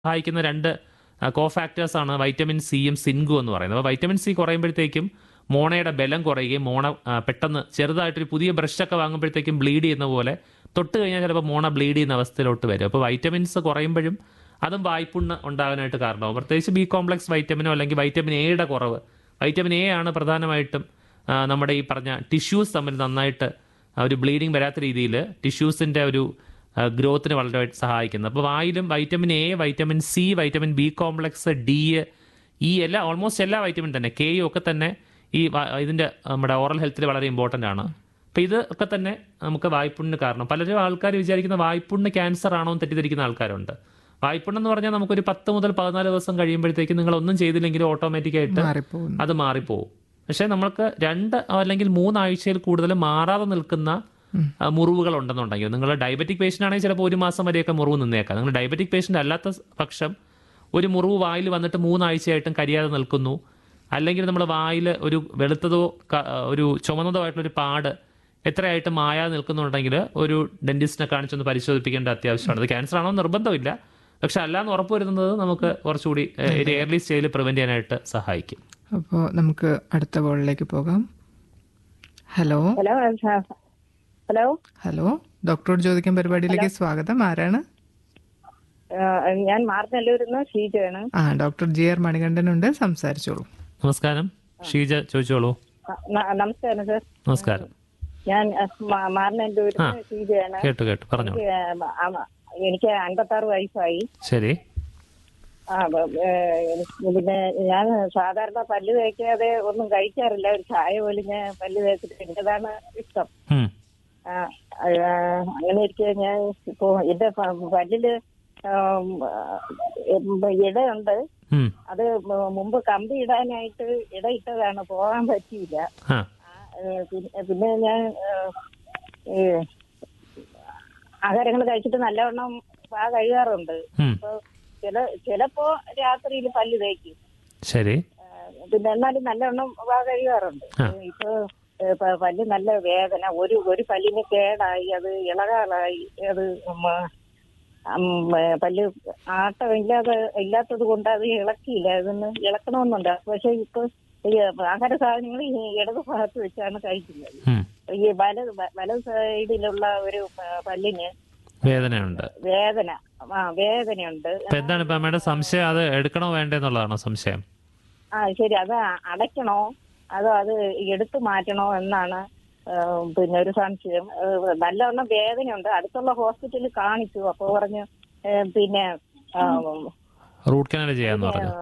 സഹായിക്കുന്ന രണ്ട് കോ ഫാക്ടേഴ്സ് ആണ് വൈറ്റമിൻ സിയും സിൻകും എന്ന് പറയുന്നത് അപ്പോൾ വൈറ്റമിൻ സി കുറയുമ്പോഴത്തേക്കും മോണയുടെ ബലം കുറയുകയും മോണ ആ, പെട്ടെന്ന് ചെറുതായിട്ടൊരു പുതിയ ബ്രഷൊക്കെ വാങ്ങുമ്പോഴത്തേക്കും ബ്ലീഡ് ചെയ്യുന്ന പോലെ തൊട്ട് കഴിഞ്ഞാൽ ചിലപ്പോൾ മോണ ബ്ലീഡ് ചെയ്യുന്ന അവസ്ഥയിലോട്ട് വരും അപ്പോൾ വൈറ്റമിൻസ് കുറയുമ്പോഴും അതും വായ്പുണ്ണ് ഉണ്ടാകാനായിട്ട് കാരണമാവും പ്രത്യേകിച്ച് ബി കോംപ്ലക്സ് വൈറ്റമിനോ അല്ലെങ്കിൽ വൈറ്റമിൻ എയുടെ കുറവ് വൈറ്റമിൻ എ ആണ് പ്രധാനമായിട്ടും ആ, നമ്മുടെ ഈ പറഞ്ഞ ടിഷ്യൂസ് തമ്മിൽ നന്നായിട്ട് ആ, ഒരു ബ്ലീഡിങ് വരാത്ത രീതിയിൽ ടിഷ്യൂസിൻ്റെ ഒരു ഗ്രോത്തിന് വളരെ സഹായിക്കുന്നത് അപ്പോൾ വായിലും vitamin A vitamin C vitamin B complex D ഈ എല്ലാ ഓൾമോസ്റ്റ് എല്ലാ വൈറ്റമിൻ തന്നെ കെയും ഒക്കെ തന്നെ ഈ വ- ഇതിൻ്റെ നമ്മുടെ ഓറൽ ഹെൽത്തിൽ വളരെ ഇമ്പോർട്ടൻ്റ് ആണ് അപ്പോൾ ഇത് ഒക്കെ തന്നെ നമുക്ക് വായ്പുണ്ണിന് കാരണം പലരും ആൾക്കാർ വിചാരിക്കുന്ന വായ്പുണ്ണ് ക്യാൻസർ ആണോ എന്ന് തെറ്റിദ്ധരിക്കുന്ന ആൾക്കാരുണ്ട് വായ്പുണ്ണെന്ന് പറഞ്ഞാൽ നമുക്കൊരു പത്ത് മുതൽ പതിനാല് ദിവസം കഴിയുമ്പോഴത്തേക്ക് നിങ്ങൾ ഒന്നും ചെയ്തില്ലെങ്കിലും ഓട്ടോമാറ്റിക്കായിട്ട് മാറിപ്പോകുന്നു അത് മാറിപ്പോവും പക്ഷേ നമ്മൾക്ക് രണ്ട് അല്ലെങ്കിൽ മൂന്നാഴ്ചയിൽ കൂടുതൽ മാറാതെ നിൽക്കുന്ന ആ, മുറിവുകൾ ഉണ്ടെന്നുണ്ടെങ്കിൽ നിങ്ങൾ ഡയബറ്റിക് പേഷ്യൻ്റ് ആണെങ്കിൽ ചിലപ്പോൾ ഒരു മാസം വരെയൊക്കെ മുറിവ് നിന്നേക്കാം നിങ്ങൾ ഡയബറ്റിക് പേഷ്യൻ്റ് അല്ലാത്ത സ് പക്ഷം ഒരു മുറിവ് വായിൽ വന്നിട്ട് മൂന്നാഴ്ചയായിട്ടും കരിയാതെ നിൽക്കുന്നു അല്ലെങ്കിൽ നമ്മൾ വായിൽ ഒരു വെളുത്തതോ ക- ഒരു ചുമന്നതോ ആയിട്ടുള്ള ഒരു പാട് എത്രയായിട്ട് മായാതെ നിൽക്കുന്നുണ്ടെങ്കിൽ ഒരു ഡെന്റിസ്റ്റിനെ കാണിച്ചൊന്ന് പരിശോധിപ്പിക്കേണ്ട അത്യാവശ്യമാണ് അത് ക്യാൻസർ ആണോ എന്ന് നിർബന്ധമില്ല പക്ഷെ അല്ലാന്ന് ഉറപ്പ് വരുന്നത് നമുക്ക് കുറച്ചുകൂടി ഏഹ്, ഒരു എയർലി സ്റ്റേജിൽ പ്രിവെന്റ് ചെയ്യാനായിട്ട് സഹായിക്കും അപ്പോൾ നമുക്ക് അടുത്ത കോളിലേക്ക് പോകാം ഹലോ ഹലോ സ- ഹലോ ഹലോ ഡോക്ടറോട് ചോദിക്കാൻ പരിപാടിയിലേക്ക് സ്വാഗതം ആരാണ് ആ, ഞാൻ മാർന്നല്ലൂരിൽ നിന്ന് ഷീജയാണ് ആ ഡോക്ടർ ജി ആർ മണികണ്ഠനുണ്ട് സംസാരിച്ചോളൂ നമസ്കാരം ഷീജ ചോദിച്ചോളൂ ആ, ന- നമസ്കാരം സർ നമസ്കാരം ഞാൻ മാർന്നല്ലൂരിൽ നിന്ന് ഷീജയാണ് കേട്ടു കേട്ടു പറഞ്ഞു എനിക്ക്, ആ, ആ, എനിക്ക് അൻപത്തി ആറ് വയസ്സായി ശരി ആ ബ- ഏ, എനിക്ക് പിന്നെ ഞാൻ സാധാരണ പല്ല് തേക്കാതെ ഒന്നും കഴിക്കാറില്ല ഒരു ചായ പോലും ഞാൻ പല്ല് തേച്ചിട്ട് എനിക്കതാണ് ഇഷ്ടം ഉം. ആ, ആ, അങ്ങനെ ഇരിക്കെ ഞാൻ ഇപ്പോ എന്റെ പ- പല്ലില് ആം, ആ, ഇടയുണ്ട് ഉം. അത് മു- മുമ്പ് കമ്പി ഇടാനായിട്ട് ഇടയിട്ടതാണ് പോകാൻ പറ്റിയില്ല ആ ആ, ഏ, പിന്നെ- പിന്നെ ഞാൻ ഏ, ഈ ആഹാരങ്ങൾ കഴിച്ചിട്ട് നല്ലവണ്ണം പാ കഴുകാറുണ്ട് ഉം. അപ്പൊ ചില ചിലപ്പോ രാത്രിയിൽ പല്ല് തേക്കും ശരി ആ, പിന്നെ എന്നാലും നല്ലവണ്ണം പാ കഴുകാറുണ്ട് ആ. ഇപ്പൊ ഏ, പ- പല്ല് നല്ല വേദന ഒരു ഒരു പല്ലിന് കേടായി അത് ഇളകാലായി അത് മ- ഉം, ഏ, പല്ല് ആട്ടമില്ലാതെ ഇല്ലാത്തത് കൊണ്ട് അത് ഇളക്കിയില്ല അതൊന്ന് ഇളക്കണമെന്നുണ്ട് പക്ഷെ ഇപ്പൊ ഈ ആഹാര സാധനങ്ങൾ ഈ ഇടത് ഭാഗത്ത് വെച്ചാണ് കഴിക്കുന്നത് ഉം. ഈ വലത് വ- വലത് സൈഡിലുള്ള ഒരു പ- പല്ലിന് വേദനയുണ്ട് വേദന ആ വേദനയുണ്ട് അപ്പൊ എന്താണ് ഇപ്പൊ അമ്മയുടെ സംശയം അത് എടുക്കണോ വേണ്ടെന്നുള്ളതാണോ സംശയം ആ ശരി അത് അടയ്ക്കണോ അതോ അത് എടുത്തു മാറ്റണോ എന്നാണ് ആ, പിന്നെ ഒരു സംശയം ആ, നല്ലവണ്ണം വേദനയുണ്ട് അടുത്തുള്ള ഹോസ്പിറ്റലിൽ കാണിച്ചു അപ്പൊ പറഞ്ഞു ഏ, പിന്നെ ആ, റൂട്ട് കനാൽ ചെയ്യാന്ന് പറഞ്ഞു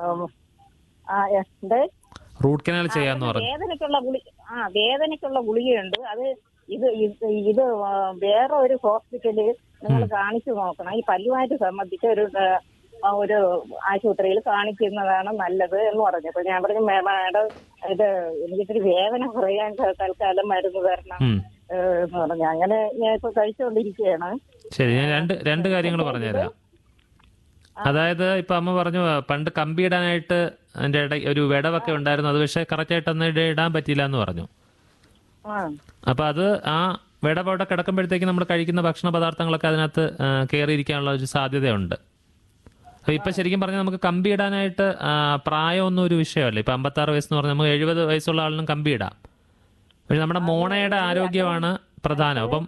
ആ, എന്ത് റൂട്ട് കനാൽ ചെയ്യാന്ന് പറഞ്ഞു വേദനയ്ക്കുള്ള ഗുളി ആ വേദനയ്ക്കുള്ള ഗുളികയുണ്ട് അത് ഇത് ഇത് ഇത് ആ, വേറെ ഒരു ഹോസ്പിറ്റലിൽ നിങ്ങൾ കാണിച്ചു നോക്കണം ഈ പല്ലുമായിട്ട് സംബന്ധിച്ച ഒരു ആ, ഒരു ആശുപത്രിയിൽ കാണിക്കുന്നതാണ് നല്ലത് എന്ന് പറഞ്ഞു അപ്പൊ ഞാൻ പറഞ്ഞു "മേ- മാഡം ഇത് എനിക്കിത്തിരി വേദന കുറയാൻ ത- തൽക്കാലം മരുന്ന് തരണം ഉം. ഏ, എന്ന് പറഞ്ഞു അങ്ങനെ ഞാൻ ഇപ്പൊ കഴിച്ചുകൊണ്ടിരിക്കുകയാണ് ശരി ഞാൻ രണ്ട് രണ്ട് കാര്യങ്ങൾ പറഞ്ഞുതരാം അതായത് ഇപ്പൊ അമ്മ പറഞ്ഞു പണ്ട് കമ്പി ഇടാനായിട്ട് അതിന്റെ ഇട ഒരു വിടവൊക്കെ ഉണ്ടായിരുന്നു അത് പക്ഷേ കറക്റ്റ് ആയിട്ട് അന്ന് ഇട- ഇടാൻ പറ്റിയില്ല എന്ന് പറഞ്ഞു ആ അപ്പൊ അത് ആ വിടവ് അവിടെ കിടക്കുമ്പോഴത്തേക്ക് നമ്മൾ കഴിക്കുന്ന ഭക്ഷണ പദാർത്ഥങ്ങളൊക്കെ അതിനകത്ത് ആ, കയറിയിരിക്കാനുള്ള ഒരു സാധ്യതയുണ്ട് അപ്പൊ ഇപ്പൊ ശരിക്കും പറഞ്ഞാൽ നമുക്ക് കമ്പി ഇടാനായിട്ട് ആ, പ്രായമൊന്നും ഒരു വിഷയമല്ല ഇപ്പൊ അമ്പത്താറ് വയസ്സെന്ന് പറഞ്ഞാൽ നമുക്ക് എഴുപത് വയസ്സുള്ള ആളിനും കമ്പി ഇടാം പക്ഷെ നമ്മുടെ മോണയുടെ ആരോഗ്യമാണ് പ്രധാനം അപ്പം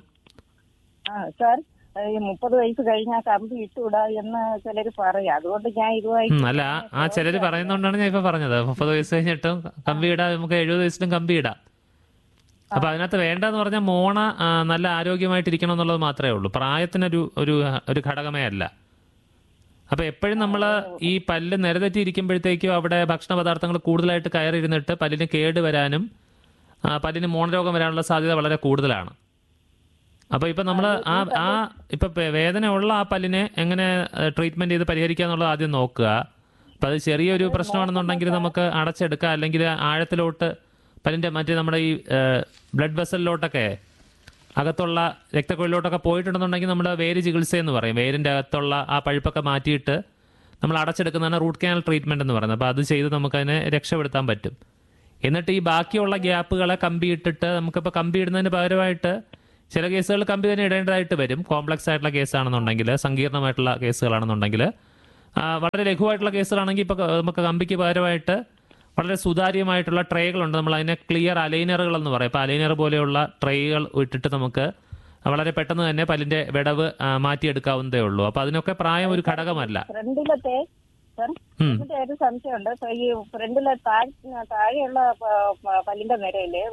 ആ സാർ ഈ മുപ്പത് വയസ്സ് കഴിഞ്ഞാൽ കമ്പി ഇട്ടുകൂടാ എന്ന് ചിലര് പറയും അതുകൊണ്ട് ഞാൻ ഇതുമായി ഉം, അല്ല ആ- ആ ചിലര് പറയുന്നോണ്ടാണ് ഞാൻ ഇപ്പൊ പറഞ്ഞത് മുപ്പത് വയസ്സ് കഴിഞ്ഞിട്ടും കമ്പി ഇടാം നമുക്ക് എഴുപത് വയസ്സിലും കമ്പി ഇടാം അപ്പൊ അതിനകത്ത് വേണ്ടെന്ന് പറഞ്ഞാൽ മോണ ആ, നല്ല ആരോഗ്യമായിട്ടിരിക്കണം എന്നുള്ളത് മാത്രമേ ഉള്ളൂ പ്രായത്തിനൊരു ഒരു ഒരു ഘടകമേ അല്ല അപ്പൊ എപ്പോഴും നമ്മൾ ഈ പല്ല് നിരതെറ്റി ഇരിക്കുമ്പോഴത്തേക്കും അവിടെ ഭക്ഷണ പദാർത്ഥങ്ങൾ കൂടുതലായിട്ട് കയറിയിരുന്നിട്ട് പല്ലിന് കേട് വരാനും ആ, പല്ലിന് മോണരോഗം വരാനുള്ള സാധ്യത വളരെ കൂടുതലാണ് അപ്പൊ ഇപ്പൊ നമ്മൾ ആ ആ ഇപ്പൊ പേ- വേദന ഉള്ള ആ പല്ലിനെ എങ്ങനെ ട്രീറ്റ്മെന്റ് ചെയ്ത് പരിഹരിക്കുക എന്നുള്ളത് ആദ്യം നോക്കുക അപ്പൊ അത് ചെറിയൊരു പ്രശ്നമാണെന്നുണ്ടെങ്കിൽ നമുക്ക് അടച്ചെടുക്കാം അല്ലെങ്കിൽ ആഴത്തിലോട്ട് പല്ലിന്റെ മറ്റേ നമ്മുടെ ഈ ബ്ലഡ് വെസലിലോട്ടൊക്കെ അകത്തുള്ള രക്തക്കൊഴിലോട്ടൊക്കെ പോയിട്ടുണ്ടെന്നുണ്ടെങ്കിൽ നമ്മൾ വേര് ചികിത്സ എന്ന് പറയും വേരിന്റെ അകത്തുള്ള ആ പഴുപ്പൊക്കെ മാറ്റിയിട്ട് നമ്മൾ അടച്ചെടുക്കുന്നതാണ് റൂട്ട് കനാൽ ട്രീറ്റ്മെന്റ് എന്ന് പറയുന്നത് അപ്പോൾ അത് ചെയ്ത് നമുക്കതിനെ രക്ഷപ്പെടുത്താൻ പറ്റും എന്നിട്ട് ഈ ബാക്കിയുള്ള ഗ്യാപ്പുകളെ കമ്പി ഇട്ടിട്ട് നമുക്കിപ്പോൾ കമ്പി ഇടുന്നതിന് പകരമായിട്ട് ചില കേസുകൾ കമ്പി തന്നെ ഇടേണ്ടതായിട്ട് വരും കോംപ്ലക്സ് ആയിട്ടുള്ള കേസാണെന്നുണ്ടെങ്കിൽ സങ്കീർണമായിട്ടുള്ള കേസുകളാണെന്നുണ്ടെങ്കിൽ ആ, വളരെ ലഘുവായിട്ടുള്ള കേസുകളാണെങ്കിൽ ഇപ്പോൾ നമുക്ക് കമ്പിക്ക് പകരമായിട്ട് വളരെ സുതാര്യമായിട്ടുള്ള ട്രേകളുണ്ട് നമ്മൾ അതിനെ ക്ലിയർ അലൈനറുകൾ എന്ന് പറയും അപ്പോൾ അലൈനർ പോലെയുള്ള ട്രേകൾ ഇട്ടിട്ട് നമുക്ക് വളരെ പെട്ടെന്ന് തന്നെ പല്ലിന്റെ വിടവ് ആ, മാറ്റിയെടുക്കാവുന്നതേ ഉള്ളൂ അപ്പോൾ അതിനൊക്കെ പ്രായം ഒരു ഘടകമല്ല ഫ്രണ്ടിലത്തെ സർ ഉം. എന്നിട്ട് ഒരു സംശയമുണ്ട് ഇപ്പൊ ഈ ഫ്രണ്ടിലെ താഴ് താഴെയുള്ള പ- പ- പല്ലിന്റെ നിരയില്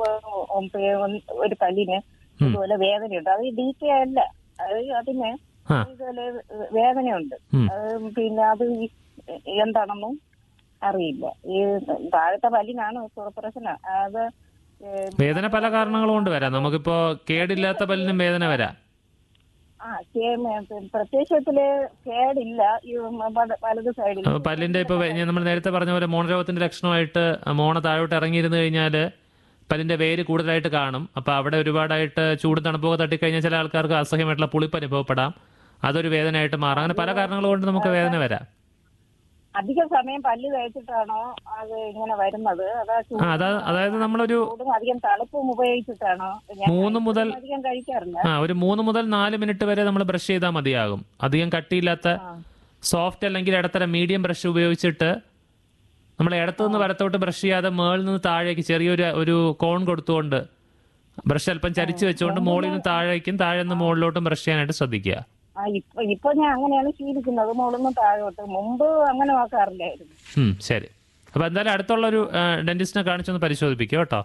ഒരു പല്ലിന് ഇതുപോലെ വേദനയുണ്ട് അത് ഡി കെ അല്ല അത് അതിന് ആ. ഇതുപോലെ വേദനയുണ്ട് ഉം. അത് പിന്നെ അത് ഈ എന്താണെന്നും അറിയില്ല ഈ താഴത്തെ പല്ലിനാണ് പ്രശ്നം അത് ഏ, വേദന പല കാരണങ്ങൾ കൊണ്ട് വരാം നമുക്കിപ്പോ കേടില്ലാത്ത പല്ലിനും വേദന വരാം ആ കേ- പ്രത്യക്ഷത്തില് കേടില്ല ഈ വല- വലത് സൈഡിൽ അപ്പൊ പല്ലിന്റെ ഇപ്പൊ നമ്മൾ നേരത്തെ പറഞ്ഞ പോലെ മോണരോഗത്തിന്റെ ലക്ഷണമായിട്ട് മോണ താഴോട്ട് ഇറങ്ങിയിരുന്നു കഴിഞ്ഞാൽ പല്ലിന്റെ വേര് കൂടുതലായിട്ട് കാണും അപ്പൊ അവിടെ ഒരുപാടായിട്ട് ചൂട് തണുപ്പൊക്കെ തട്ടിക്കഴിഞ്ഞാൽ ചില ആൾക്കാർക്ക് അസഹ്യമായിട്ടുള്ള പുളിപ്പ് അനുഭവപ്പെടാം അതൊരു വേദനയായിട്ട് മാറാം അങ്ങനെ പല കാരണങ്ങൾ കൊണ്ട് നമുക്ക് വേദന വരാം അധിക സമയം പല്ല് തേച്ചിട്ടാണോ അത് ഇങ്ങനെ വരുന്നത് അതാ ചൂട് ആ അതാ അതായത് നമ്മളൊരു ചൂടും അധികം തണുപ്പും ഉപയോഗിച്ചിട്ടാണോ ഞാൻ മൂന്ന് മുതൽ അധികം കഴിക്കാറില്ല ആ ഒരു മൂന്ന് മുതൽ നാല് മിനിറ്റ് വരെ നമ്മൾ ബ്രഷ് ചെയ്താൽ മതിയാകും അധികം കട്ടിയില്ലാത്ത സോഫ്റ്റ് അല്ലെങ്കിൽ ഇടത്തരം മീഡിയം ബ്രഷ് ഉപയോഗിച്ചിട്ട് നമ്മൾ ഇടത്തു നിന്ന് വലത്തോട്ട് ബ്രഷ് ചെയ്യാതെ മേളിൽ നിന്ന് താഴേക്ക് ചെറിയൊരു ഒരു കോൺ കൊടുത്തുകൊണ്ട് ബ്രഷ് അല്പം ചരിച്ചു വെച്ചുകൊണ്ട് മുകളിൽ നിന്ന് താഴേക്കും താഴെ നിന്ന് മുകളിലോട്ടും ബ്രഷ് ചെയ്യാനായിട്ട് ശ്രദ്ധിക്കുക ആ ഇപ്പൊ ഇപ്പൊ ഞാൻ അങ്ങനെയാണ് ശീലിക്കുന്നത് മുകളിന്ന് താഴോട്ട് മുമ്പ് അങ്ങനെ നോക്കാറില്ലായിരുന്നു ഉം, ശരി അപ്പൊ എന്തായാലും അടുത്തുള്ള ഒരു ഡെന്റിസ്റ്റിനെ കാണിച്ചൊന്ന് പരിശോധിപ്പിക്കുക കേട്ടോ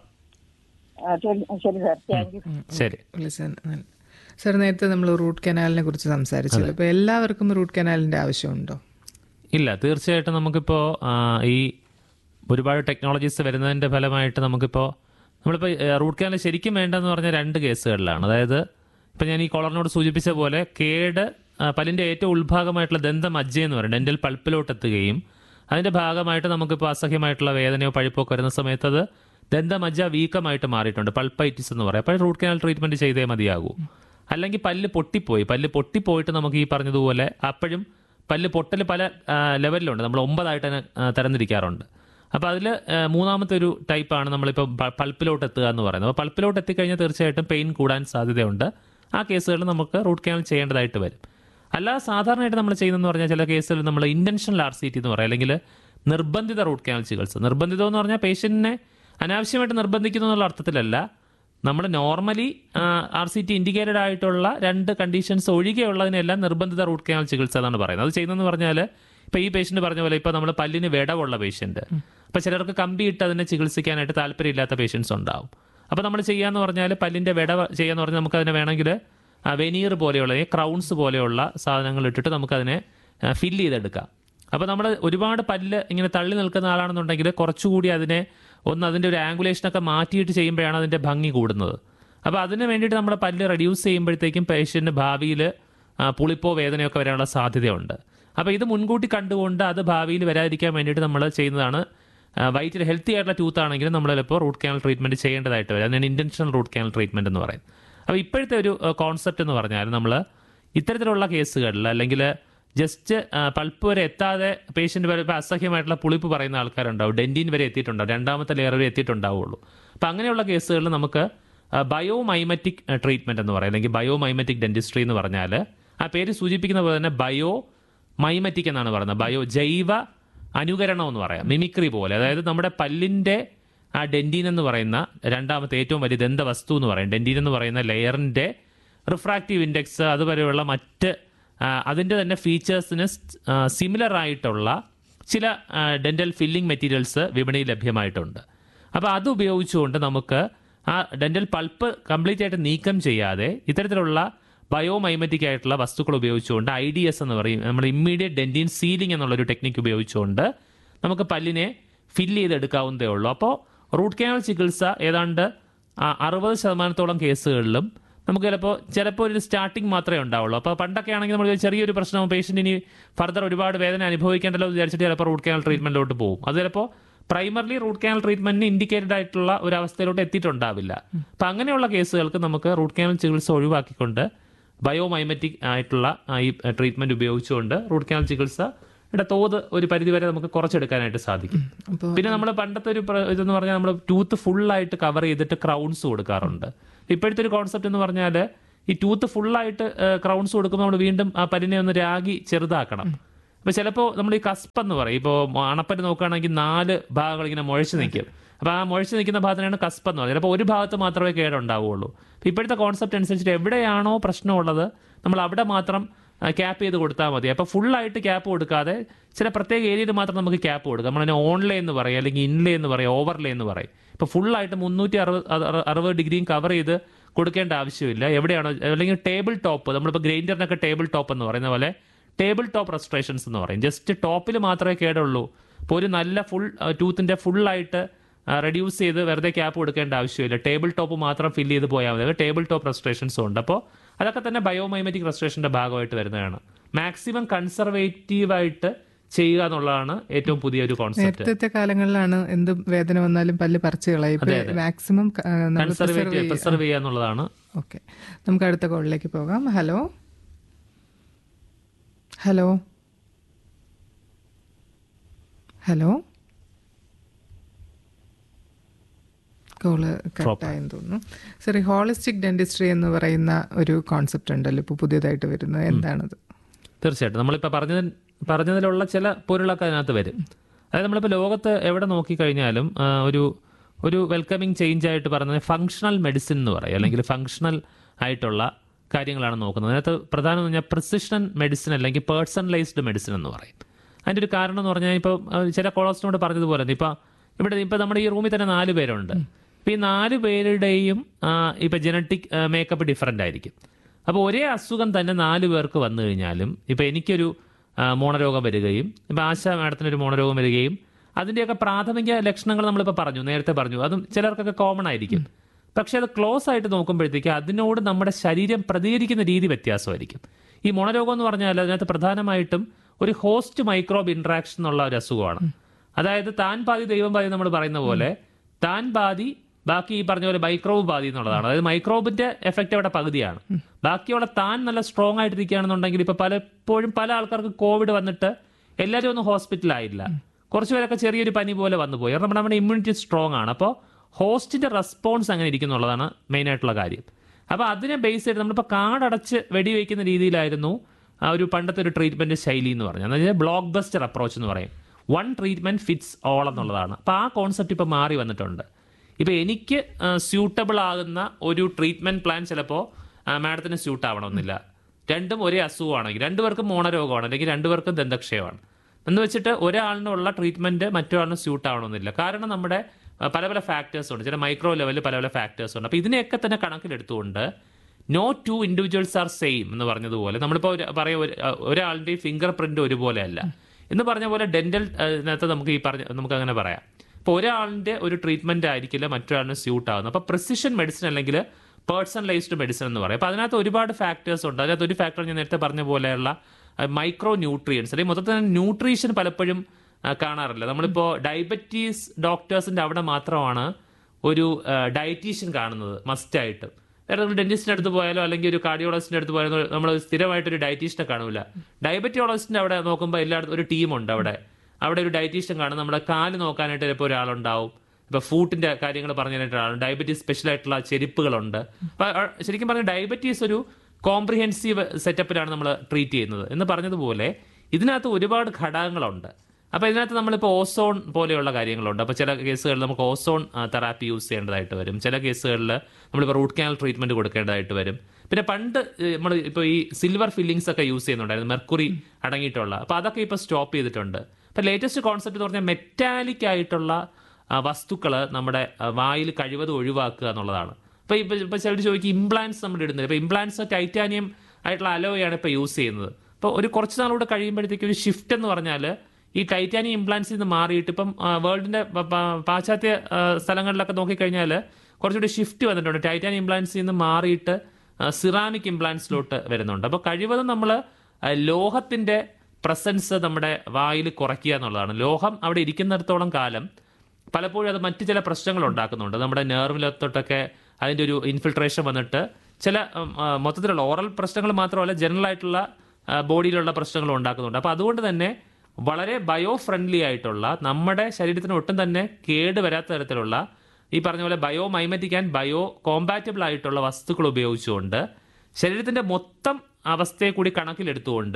ആ, ശരി ശരി സാർ താങ്ക് യു ശരി വിളിച്ചത് നല്ല- സാർ നേരത്തെ നമ്മൾ റൂട്ട് കനാലിനെ കുറിച്ച് സംസാരിച്ചല്ലോ അപ്പോൾ എല്ലാവർക്കും റൂട്ട് കനാലിന്റെ ആവശ്യമുണ്ടോ ഇല്ല തീർച്ചയായിട്ടും നമുക്കിപ്പോൾ ഈ ഒരുപാട് ടെക്നോളജീസ് വരുന്നതിൻ്റെ ഫലമായിട്ട് നമുക്കിപ്പോൾ നമ്മളിപ്പോൾ റൂട്ട് കനാൽ ശരിക്കും വേണ്ടതെന്ന് പറഞ്ഞ രണ്ട് കേസുകളിലാണ് അതായത് ഇപ്പം ഞാൻ ഈ കോളറിനോട് സൂചിപ്പിച്ച പോലെ കേട് ആ, പല്ലിൻ്റെ ഏറ്റവും ഉൾഭാഗമായിട്ടുള്ള ദന്തമജ്ജ എന്ന് പറയും ഡെന്റൽ പൾപ്പിലോട്ട് എത്തുകയും അതിൻ്റെ ഭാഗമായിട്ട് നമുക്കിപ്പോൾ അസഹ്യമായിട്ടുള്ള വേദനയോ പഴുപ്പോ ഒക്കെ വരുന്ന സമയത്ത് അത് ദന്തമജ്ജ വീക്കമായിട്ട് മാറിയിട്ടുണ്ട് പൾപ്പൈറ്റിസ് എന്ന് പറയും അപ്പോൾ റൂട്ട് കനാൽ ട്രീറ്റ്മെൻറ്റ് ചെയ്തേ മതിയാകൂ അല്ലെങ്കിൽ പല്ല് പൊട്ടിപ്പോയി പല്ല് പൊട്ടിപ്പോയിട്ട് നമുക്ക് ഈ പറഞ്ഞതുപോലെ അപ്പോഴും പല്ല് പൊട്ടൽ പല ആ, ലെവലിലുണ്ട് നമ്മൾ ഒമ്പതായിട്ട് തന്നെ ആ, തരംതിരിക്കാറുണ്ട് അപ്പോൾ അതിൽ മൂന്നാമത്തെ ഒരു ടൈപ്പാണ് നമ്മളിപ്പോൾ പ- പൾപ്പിലോട്ട് എത്തുക എന്ന് പറയുന്നത് അപ്പോൾ പൾപ്പിലോട്ട് എത്തിക്കഴിഞ്ഞാൽ തീർച്ചയായിട്ടും പെയിൻ കൂടാൻ സാധ്യതയുണ്ട് ആ കേസുകളിൽ നമുക്ക് റൂട്ട് കനാൽ ചെയ്യേണ്ടതായിട്ട് വരും അല്ലാതെ സാധാരണയായിട്ട് നമ്മൾ ചെയ്യുന്നതെന്ന് പറഞ്ഞാൽ ചില കേസുകൾ നമ്മൾ ഇന്റൻഷണൽ ആർ സി ടി എന്ന് പറയും അല്ലെങ്കിൽ നിർബന്ധിത റൂട്ട് കനാൽ ചികിത്സ നിർബന്ധിതം എന്ന് പറഞ്ഞാൽ പേഷ്യന്റിനെ അനാവശ്യമായിട്ട് നിർബന്ധിക്കുന്നു എന്നുള്ള അർത്ഥത്തിലല്ല നമ്മൾ normally R C T indicated ആയിട്ടുള്ള രണ്ട് കണ്ടീഷൻസ് ഒഴികെയുള്ളതിനെല്ലാം നിർബന്ധിത റൂട്ട് കനാൽ ചികിത്സ എന്നാണ് പറയുന്നത് അത് ചെയ്യുന്നതെന്ന് പറഞ്ഞാൽ ഇപ്പൊ ഈ പേഷ്യന്റ് പറഞ്ഞ പോലെ ഇപ്പൊ നമ്മൾ പല്ലിന് വിടവുള്ള പേഷ്യന്റ് അപ്പൊ ചിലർക്ക് കമ്പി ഇട്ട് അതിനെ ചികിത്സിക്കാനായിട്ട് താല്പര്യമില്ലാത്ത പേഷ്യൻസ് ഉണ്ടാവും അപ്പൊ നമ്മൾ ചെയ്യാന്ന് പറഞ്ഞാൽ പല്ലിന്റെ വിടവ് ചെയ്യാന്ന് പറഞ്ഞാൽ നമുക്ക് അതിനെ വേണമെങ്കിൽ വെനീർ പോലെയുള്ള ക്രൗൺസ് പോലെയുള്ള സാധനങ്ങൾ ഇട്ടിട്ട് നമുക്കതിനെ ഫില്ല് ചെയ്തെടുക്കാം അപ്പോൾ നമ്മൾ ഒരുപാട് പല്ല് ഇങ്ങനെ തള്ളി നിൽക്കുന്ന ആളാണെന്നുണ്ടെങ്കിൽ കുറച്ചുകൂടി അതിനെ ഒന്ന് അതിൻ്റെ ഒരു ആംഗുലേഷനൊക്കെ മാറ്റിയിട്ട് ചെയ്യുമ്പോഴാണ് അതിൻ്റെ ഭംഗി കൂടുന്നത് അപ്പോൾ അതിന് വേണ്ടിയിട്ട് നമ്മുടെ പല്ല് റെഡ്യൂസ് ചെയ്യുമ്പോഴത്തേക്കും പേഷ്യൻ്റ് ഭാവിയിൽ പുളിപ്പോ വേദനയൊക്കെ വരാനുള്ള സാധ്യതയുണ്ട് അപ്പോൾ ഇത് മുൻകൂട്ടി കണ്ടുകൊണ്ട് അത് ഭാവിയിൽ വരാതിരിക്കാൻ വേണ്ടിയിട്ട് നമ്മൾ ചെയ്യുന്നതാണ് വൈറ്റിൽ ഹെൽത്തി ആയിട്ടുള്ള ടൂത്ത് ആണെങ്കിൽ നമ്മൾ ചിലപ്പോൾ റൂട്ട് കനാൽ ട്രീറ്റ്മെൻറ്റ് ചെയ്യേണ്ടതായിട്ട് വരും അതിനാണ് ഇൻറ്റൻഷണൽ റൂട്ട് കനാൽ ട്രീറ്റ്മെൻറ്റ് എന്ന് പറയുന്നത് അപ്പോൾ ഇപ്പോഴത്തെ ഒരു കോൺസെപ്റ്റ് എന്ന് പറഞ്ഞാൽ നമ്മൾ ഇത്തരത്തിലുള്ള കേസുകളിൽ അല്ലെങ്കിൽ ജസ്റ്റ് പൾപ്പ് വരെ എത്താതെ പേഷ്യൻ്റ് വരെ ഇപ്പോൾ അസഹ്യമായിട്ടുള്ള പുളിപ്പ് പറയുന്ന ആൾക്കാരുണ്ടാവും ഡെൻറ്റിൻ വരെ എത്തിയിട്ടുണ്ടാവും രണ്ടാമത്തെ ലെയർ വരെ എത്തിയിട്ടുണ്ടാവുള്ളൂ അപ്പോൾ അങ്ങനെയുള്ള കേസുകളിൽ നമുക്ക് ബയോമൈമറ്റിക് ട്രീറ്റ്മെൻറ്റ് എന്ന് പറയും അല്ലെങ്കിൽ ബയോമൈമറ്റിക് ഡെൻറ്റിസ്ട്രി എന്ന് പറഞ്ഞാൽ ആ പേര് സൂചിപ്പിക്കുന്ന പോലെ തന്നെ ബയോ മൈമറ്റിക് എന്നാണ് പറയുന്നത് ബയോ ജൈവ അനുകരണം എന്ന് പറയാം മിമിക്രി പോലെ അതായത് നമ്മുടെ പല്ലിൻ്റെ ആ ഡെൻറ്റീൻ എന്ന് പറയുന്ന രണ്ടാമത്തെ ഏറ്റവും വലിയ ദന്തവസ്തു എന്ന് പറയും ഡെൻറ്റീൻ എന്ന് പറയുന്ന ലെയറിൻ്റെ റിഫ്രാക്റ്റീവ് ഇൻഡെക്സ് അതുവരെയുള്ള മറ്റ് ആ, അതിൻ്റെ തന്നെ ഫീച്ചേഴ്സിന് സിമിലർ ആയിട്ടുള്ള ചില ഡെന്റൽ ഫില്ലിംഗ് മെറ്റീരിയൽസ് വിപണിയിൽ ലഭ്യമായിട്ടുണ്ട് അപ്പോൾ അത് ഉപയോഗിച്ചുകൊണ്ട് നമുക്ക് ആ ഡെന്റൽ പൾപ്പ് കംപ്ലീറ്റ് ആയിട്ട് നീക്കം ചെയ്യാതെ ഇത്തരത്തിലുള്ള ബയോമൈമറ്റിക് ആയിട്ടുള്ള വസ്തുക്കൾ ഉപയോഗിച്ചുകൊണ്ട് ഐ ഡി എസ് എന്ന് പറയും നമ്മൾ ഇമ്മീഡിയറ്റ് ഡെന്റിൻ സീലിംഗ് എന്നുള്ളൊരു ടെക്നിക്ക് ഉപയോഗിച്ചുകൊണ്ട് നമുക്ക് പല്ലിനെ ഫില്ല് ചെയ്തെടുക്കാവുന്നതേ ഉള്ളൂ അപ്പോൾ റൂട്ട് കനാൽ ചികിത്സ ഏതാണ്ട് അറുപത് ശതമാനത്തോളം കേസുകളിലും നമുക്ക് ചിലപ്പോൾ ചിലപ്പോൾ ഒരു സ്റ്റാർട്ടിങ് മാത്രമേ ഉണ്ടാവുള്ളൂ അപ്പോൾ പണ്ടൊക്കെ ആണെങ്കിൽ നമ്മൾ ചെറിയൊരു പ്രശ്നം പേഷ്യൻ്റ് ഇനി ഫർദർ ഒരുപാട് വേദന അനുഭവിക്കേണ്ടല്ലോ എന്ന് വിചാരിച്ചിട്ട് ചിലപ്പോൾ റൂട്ട് കനാൽ ട്രീറ്റ്മെന്റിലോട്ട് പോകും അത് ചിലപ്പോൾ പ്രൈമർലി റൂട്ട് കനാൽ ട്രീറ്റ്മെന്റിന് ഇൻഡിക്കേറ്റഡ് ആയിട്ടുള്ള ഒരു അവസ്ഥയിലോട്ട് എത്തിയിട്ടുണ്ടാവില്ല അപ്പം അങ്ങനെയുള്ള കേസുകൾക്ക് നമുക്ക് റൂട്ട് കനാൽ ചികിത്സ ഒഴിവാക്കിക്കൊണ്ട് ബയോമൈമറ്റിക് ആയിട്ടുള്ള ആ, ഈ ട്രീറ്റ്മെന്റ് ഉപയോഗിച്ചുകൊണ്ട് റൂട്ട് കനാൽ ചികിത്സയുടെ തോത് ഒരു പരിധിവരെ നമുക്ക് കുറച്ചെടുക്കാനായിട്ട് സാധിക്കും അപ്പോൾ പിന്നെ നമ്മൾ പണ്ടത്തെ ഒരു പ്ര- ഇതെന്ന് പറഞ്ഞാൽ നമ്മൾ ടൂത്ത് ഫുള്ളായിട്ട് കവർ ചെയ്തിട്ട് ക്രൗൺസ് കൊടുക്കാറുണ്ട് ഇപ്പോഴത്തെ ഒരു കോൺസെപ്റ്റ് എന്ന് പറഞ്ഞാൽ ഈ ടൂത്ത് ഫുള്ളായിട്ട് ക്രൗൺസ് കൊടുക്കുമ്പോൾ നമ്മൾ വീണ്ടും ആ പല്ലിനെ ഒന്ന് രാഗി ചെറുതാക്കണം അപ്പോൾ ചിലപ്പോൾ നമ്മൾ ഈ കസ്പ് എന്ന് പറയും ഇപ്പോൾ അണപ്പറ്റ് നോക്കുകയാണെങ്കിൽ നാല് ഭാഗങ്ങൾ ഇങ്ങനെ മുഴച്ച് നിൽക്കും അപ്പോൾ ആ മുഴച്ച് നിൽക്കുന്ന ഭാഗത്തിനാണ് കസ്പ് എന്ന് പറയുന്നത് ചിലപ്പോൾ ഒരു ഭാഗത്ത് മാത്രമേ കേടുണ്ടാവുകയുള്ളൂ അപ്പോൾ ഇപ്പോഴത്തെ കോൺസെപ്റ്റ് അനുസരിച്ചിട്ട് എവിടെയാണോ പ്രശ്നമുള്ളത് നമ്മൾ അവിടെ മാത്രം ക്യാപ്പ് ചെയ്ത് കൊടുത്താൽ മതി അപ്പോൾ ഫുള്ളായിട്ട് ക്യാപ്പ് കൊടുക്കാതെ ചില പ്രത്യേക ഏരിയയിൽ മാത്രം നമുക്ക് ക്യാപ്പ് കൊടുക്കാം നമ്മളതിനെ ഓൺലേ എന്ന് പറയും അല്ലെങ്കിൽ ഇൻലേ എന്ന് പറയും ഓവർലേ എന്ന് പറയും ഇപ്പോൾ ഫുള്ളായിട്ട് മുന്നൂറ്റി അറുപത് അറു- അറുപത് ഡിഗ്രിയും കവർ ചെയ്ത് കൊടുക്കേണ്ട ആവശ്യമില്ല എവിടെയാണോ അല്ലെങ്കിൽ ടേബിൾ ടോപ്പ് നമ്മളിപ്പോൾ ഗ്രൈൻഡറിനൊക്കെ ടേബിൾ ടോപ്പ് എന്ന് പറയുന്ന പോലെ ടേബിൾ ടോപ്പ് റെസ്ട്രേഷൻസ് എന്ന് പറയും ജസ്റ്റ് ടോപ്പിൽ മാത്രമേ കേടുള്ളൂ ഇപ്പോൾ ഒരു നല്ല ഫുൾ ടൂത്തിൻ്റെ ഫുള്ളായിട്ട് റെഡ്യൂസ് ചെയ്ത് വെറുതെ ക്യാപ്പ് കൊടുക്കേണ്ട ആവശ്യമില്ല ടേബിൾ ടോപ്പ് മാത്രം ഫില്ല് ചെയ്ത് പോയാൽ മതി ടേബിൾ ടോപ്പ് റെസ്ട്രേഷൻസും ഉണ്ട് അപ്പോൾ അതൊക്കെ തന്നെ ബയോമൈമറ്റിക് റെസ്ട്രേഷൻ്റെ ഭാഗമായിട്ട് വരുന്നതാണ് മാക്സിമം കൺസർവേറ്റീവായിട്ട് ചെയ്യുക എന്നുള്ളതാണ് ഏറ്റവും പുതിയൊരു കോൺസെപ്റ്റ് നേരത്തെ കാലങ്ങളിലാണ് എന്ത് വേദന വന്നാലും പല്ല് പറിച്ചു കളയും ഇപ്പൊ മാക്സിമം കൺസർവേറ്റീവ് പ്രിസർവ് ചെയ്യുക എന്നുള്ളതാണ് ഓക്കെ നമുക്ക് അടുത്ത കോളിലേക്ക് പോകാം ഹലോ ഹലോ ഹലോ കോള് കട്ടായെന്ന് തോന്നുന്നു സോറി ഹോളിസ്റ്റിക് ഡെന്റിസ്ട്രി എന്ന് പറയുന്ന ഒരു കോൺസെപ്റ്റ് ഉണ്ടല്ലോ ഇപ്പോൾ പുതിയതായിട്ട് വരുന്നത് എന്താണത് തീർച്ചയായിട്ടും നമ്മളിപ്പോൾ പറഞ്ഞത് പറഞ്ഞതിലുള്ള ചില പൊരുളൊക്കെ അതിനകത്ത് വരും അതായത് നമ്മളിപ്പോൾ ലോകത്ത് എവിടെ നോക്കിക്കഴിഞ്ഞാലും ആ, ഒരു ഒരു വെൽക്കമിങ് ചേഞ്ച് ആയിട്ട് പറയുന്നത് ഫങ്ഷണൽ മെഡിസിൻ എന്ന് പറയും അല്ലെങ്കിൽ ഫങ്ഷണൽ ആയിട്ടുള്ള കാര്യങ്ങളാണ് നോക്കുന്നത് അതിനകത്ത് പ്രധാനം എന്ന് പറഞ്ഞാൽ പ്രിസിഷൻ മെഡിസിൻ അല്ലെങ്കിൽ പേഴ്സണലൈസ്ഡ് മെഡിസിൻ എന്ന് പറയും അതിൻ്റെ ഒരു കാരണം എന്ന് പറഞ്ഞാൽ ഇപ്പോൾ ചില കോളേജിനോട് പറഞ്ഞതുപോലെ തന്നെ ഇപ്പോൾ ഇവിടെ ഇപ്പോൾ നമ്മുടെ ഈ റൂമിൽ തന്നെ നാല് പേരുണ്ട് ഇപ്പോൾ ഈ നാല് പേരുടെയും ഇപ്പോൾ ജനറ്റിക് മേക്കപ്പ് ഡിഫറൻ്റ് ആയിരിക്കും അപ്പോൾ ഒരേ അസുഖം തന്നെ നാല് പേർക്ക് വന്നു കഴിഞ്ഞാലും ഇപ്പോൾ എനിക്കൊരു ആ, മോണരോഗം വരികയും ഇപ്പോൾ ആശ മാഡത്തിന് ഒരു മോണരോഗം വരികയും അതിൻ്റെയൊക്കെ പ്രാഥമിക ലക്ഷണങ്ങൾ നമ്മളിപ്പോൾ പറഞ്ഞു നേരത്തെ പറഞ്ഞു അതും ചിലർക്കൊക്കെ കോമൺ ആയിരിക്കും പക്ഷേ അത് ക്ലോസ് ആയിട്ട് നോക്കുമ്പോഴത്തേക്ക് അതിനോട് നമ്മുടെ ശരീരം പ്രതികരിക്കുന്ന രീതി വ്യത്യാസമായിരിക്കും ഈ മോണരോഗം എന്ന് പറഞ്ഞാൽ അതിനകത്ത് പ്രധാനമായിട്ടും ഒരു ഹോസ്റ്റ് മൈക്രോബ് ഇൻട്രാക്ഷൻ എന്നുള്ള ഒരു അസുഖമാണ് അതായത് താൻ പാതി ദൈവം പാതി നമ്മൾ പറയുന്ന പോലെ താൻ പാതി ബാക്കി ഈ പറഞ്ഞ പോലെ മൈക്രോബ് ബാധി എന്നുള്ളതാണ് അതായത് മൈക്രോബിന്റെ എഫക്റ്റ് അവിടെ പകുതിയാണ് ബാക്കിയുള്ള താൻ നല്ല സ്ട്രോങ് ആയിട്ടിരിക്കുകയാണെന്നുണ്ടെങ്കിൽ ഇപ്പൊ പലപ്പോഴും പല ആൾക്കാർക്ക് കോവിഡ് വന്നിട്ട് എല്ലാവരും ഒന്നും ഹോസ്പിറ്റലായില്ല കുറച്ച് പേരൊക്കെ ചെറിയൊരു പനി പോലെ വന്നു പോയി കാരണം നമ്മുടെ ഇമ്മ്യൂണിറ്റി സ്ട്രോങ് ആണ് അപ്പോൾ ഹോസ്റ്റിന്റെ റെസ്പോൺസ് അങ്ങനെ ഇരിക്കുന്നുള്ളതാണ് മെയിൻ ആയിട്ടുള്ള കാര്യം അപ്പോൾ അതിനെ ബേസ് ചെയ്ത് നമ്മളിപ്പോൾ കാടടച്ച് വെടിവെക്കുന്ന രീതിയിലായിരുന്നു ആ ഒരു പണ്ടത്തെ ഒരു ട്രീറ്റ്മെന്റ് ശൈലി എന്ന് പറഞ്ഞാൽ അതായത് ബ്ലോക്ക് ബസ്റ്റർ അപ്രോച്ച് എന്ന് പറയും വൺ ട്രീറ്റ്മെന്റ് ഫിറ്റ്സ് ഓൾ എന്നുള്ളതാണ് അപ്പോൾ ആ കോൺസെപ്റ്റ് ഇപ്പോൾ മാറി വന്നിട്ടുണ്ട് ഇപ്പോൾ എനിക്ക് സ്യൂട്ടബിൾ ആകുന്ന ഒരു ട്രീറ്റ്മെന്റ് പ്ലാൻ ചിലപ്പോൾ മാഡത്തിന് സ്യൂട്ട് ആവണമെന്നില്ല രണ്ടും ഒരേ അസുഖമാണെങ്കിൽ രണ്ടുപേർക്കും മോണരോഗമാണ് അല്ലെങ്കിൽ രണ്ടുപേർക്കും ദന്തക്ഷയമാണ് എന്ന് വെച്ചിട്ട് ഒരാളിനുള്ള ട്രീറ്റ്മെന്റ് മറ്റൊരാളിന് സ്യൂട്ട് ആവണമെന്നില്ല കാരണം നമ്മുടെ ആ, പല പല ഫാക്ടേഴ്സ് ഉണ്ട് ചില മൈക്രോ ലെവലിൽ പല പല ഫാക്ടേഴ്സ് ഉണ്ട് അപ്പോൾ ഇതിനെയൊക്കെ തന്നെ കണക്കിലെടുത്തുകൊണ്ട് no two individuals are same എന്ന് പറഞ്ഞതുപോലെ നമ്മളിപ്പോൾ ഒരു പറയാം ഒരു- ഒരാളുടെയും ഫിംഗർ പ്രിന്റ് ഒരുപോലെ അല്ല എന്ന് പറഞ്ഞ പോലെ ഡെന്റൽ ഇതിനകത്ത് നമുക്ക് ഈ പറഞ്ഞ നമുക്ക് അങ്ങനെ പറയാം ഇപ്പോൾ ഒരാളിന്റെ ഒരു ട്രീറ്റ്മെന്റ് ആയിരിക്കില്ല മറ്റൊരാളിന് സ്യൂട്ട് ആവുന്നത് അപ്പോൾ പ്രിസിഷൻ മെഡിസിൻ അല്ലെങ്കിൽ പേഴ്സണലൈസ്ഡ് മെഡിസിൻ എന്ന് പറയും അപ്പോൾ അതിനകത്ത് ഒരുപാട് ഫാക്ടേഴ്സ് ഉണ്ട് അതിനകത്ത് ഒരു ഫാക്ടർ ഞാൻ നേരത്തെ പറഞ്ഞ പോലെയുള്ള മൈക്രോ ന്യൂട്രിയൻസ് അല്ലെങ്കിൽ മൊത്തത്തിൽ ന്യൂട്രീഷൻ പലപ്പോഴും ആ, കാണാറില്ല നമ്മളിപ്പോൾ ഡയബറ്റീസ് ഡോക്ടേഴ്സിന്റെ അവിടെ മാത്രമാണ് ഒരു ഡയറ്റീഷ്യൻ കാണുന്നത് മസ്റ്റായിട്ട് വേറെ ഡെന്റിസ്റ്റിന്റെ അടുത്ത് പോയാലോ അല്ലെങ്കിൽ ഒരു കാർഡിയോളജിസ്റ്റിന്റെ അടുത്ത് പോയാലോ നമ്മൾ സ്ഥിരമായിട്ട് ഒരു ഡയറ്റീഷ്യനെ കാണൂല ഡയബറ്റിയോളജിസ്റ്റിന്റെ അവിടെ നോക്കുമ്പോൾ എല്ലായിടത്തും ഒരു ടീമുണ്ട് അവിടെ അവിടെ ഒരു ഡയറ്റീഷ്യൻ കാണും നമ്മുടെ കാല് നോക്കാനായിട്ട് ചിലപ്പോൾ ഒരാളുണ്ടാവും ഇപ്പൊ ഫൂട്ടിന്റെ കാര്യങ്ങൾ പറഞ്ഞായിട്ട് ഒരാളുണ്ട് ഡയബറ്റീസ് സ്പെഷ്യൽ ആയിട്ടുള്ള ചെരുപ്പുകളുണ്ട് അപ്പൊ ആ, ശരിക്കും പറഞ്ഞാൽ ഡയബറ്റീസ് ഒരു കോംപ്രിഹെൻസീവ് സെറ്റപ്പിലാണ് നമ്മൾ ട്രീറ്റ് ചെയ്യുന്നത് എന്ന് പറഞ്ഞതുപോലെ ഇതിനകത്ത് ഒരുപാട് ഘടകങ്ങളുണ്ട് അപ്പോൾ ഇതിനകത്ത് നമ്മളിപ്പോൾ ഓസോൺ പോലെയുള്ള കാര്യങ്ങളുണ്ട് അപ്പോൾ ചില കേസുകളിൽ നമുക്ക് ഓസോൺ തെറാപ്പി യൂസ് ചെയ്യേണ്ടതായിട്ട് വരും ചില കേസുകളിൽ നമ്മളിപ്പോൾ റൂട്ട് കനാൽ ട്രീറ്റ്മെന്റ് കൊടുക്കേണ്ടതായിട്ട് വരും പിന്നെ പണ്ട് നമ്മൾ ഇപ്പോൾ ഈ സിൽവർ ഫില്ലിങ്സ് ഒക്കെ യൂസ് ചെയ്യുന്നുണ്ടായിരുന്നു മെർക്കുറി അടങ്ങിയിട്ടുള്ള അപ്പോൾ അതൊക്കെ ഇപ്പോൾ സ്റ്റോപ്പ് ചെയ്തിട്ടുണ്ട് അപ്പോൾ ലേറ്റസ്റ്റ് കോൺസെപ്റ്റ് എന്ന് പറഞ്ഞാൽ മെറ്റാലിക് ആയിട്ടുള്ള വസ്തുക്കൾ നമ്മുടെ ആ, വായിൽ കഴിവതും ഒഴിവാക്കുക എന്നുള്ളതാണ് അപ്പോൾ ഇപ്പോൾ ഇപ്പോൾ ചിലർ ചോദിക്കും ഇംപ്ലാൻസ് നമ്മൾ ഇടുന്നില്ല ഇപ്പോൾ ഇംപ്ലാൻസ് ടൈറ്റാനിയം ആയിട്ടുള്ള അലോയാണ് ഇപ്പോൾ യൂസ് ചെയ്യുന്നത് അപ്പോൾ ഒരു കുറച്ച് നാളുകൂടെ കഴിയുമ്പോഴത്തേക്ക് ഒരു ഷിഫ്റ്റ് എന്ന് പറഞ്ഞാൽ ഈ ടൈറ്റാനിയം ഇംപ്ലാൻസിൽ നിന്ന് മാറിയിട്ട് ഇപ്പം വേൾഡിന്റെ പാശ്ചാത്യ ആ, സ്ഥലങ്ങളിലൊക്കെ നോക്കിക്കഴിഞ്ഞാൽ കുറച്ചുകൂടി ഷിഫ്റ്റ് വന്നിട്ടുണ്ട് ടൈറ്റാനിയം ഇംപ്ലാൻസിൽ നിന്ന് മാറിയിട്ട് സിറാമിക് ഇംപ്ലാൻസിലോട്ട് വരുന്നുണ്ട് അപ്പോൾ കഴിവതും നമ്മൾ ലോഹത്തിന്റെ പ്രസൻസ് നമ്മുടെ വായിൽ കുറയ്ക്കുക എന്നുള്ളതാണ് ലോഹം അവിടെ ഇരിക്കുന്നിടത്തോളം കാലം പലപ്പോഴും അത് മറ്റു ചില പ്രശ്നങ്ങൾ ഉണ്ടാക്കുന്നുണ്ട് നമ്മുടെ നെർവിലത്തോട്ടൊക്കെ അതിൻ്റെ ഒരു ഇൻഫിൽട്രേഷൻ വന്നിട്ട് ചില ഉം, ആ, മൊത്തത്തിലുള്ള ഓറൽ പ്രശ്നങ്ങൾ മാത്രമല്ല ജനറൽ ആയിട്ടുള്ള ആ, ബോഡിയിലുള്ള പ്രശ്നങ്ങളും ഉണ്ടാക്കുന്നുണ്ട് അപ്പോൾ അതുകൊണ്ട് തന്നെ വളരെ ബയോ ഫ്രണ്ട്ലി ആയിട്ടുള്ള നമ്മുടെ ശരീരത്തിന് ഒട്ടും തന്നെ കേട് വരാത്ത തരത്തിലുള്ള ഈ പറഞ്ഞ പോലെ biomimetic and biocompatible ആയിട്ടുള്ള വസ്തുക്കൾ ഉപയോഗിച്ചുകൊണ്ട് ശരീരത്തിന്റെ മൊത്തം അവസ്ഥയെ കൂടി കണക്കിലെടുത്തുകൊണ്ട്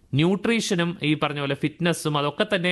ന്യൂട്രീഷനും ഈ പറഞ്ഞ പോലെ ഫിറ്റ്നസ്സും അതൊക്കെ തന്നെ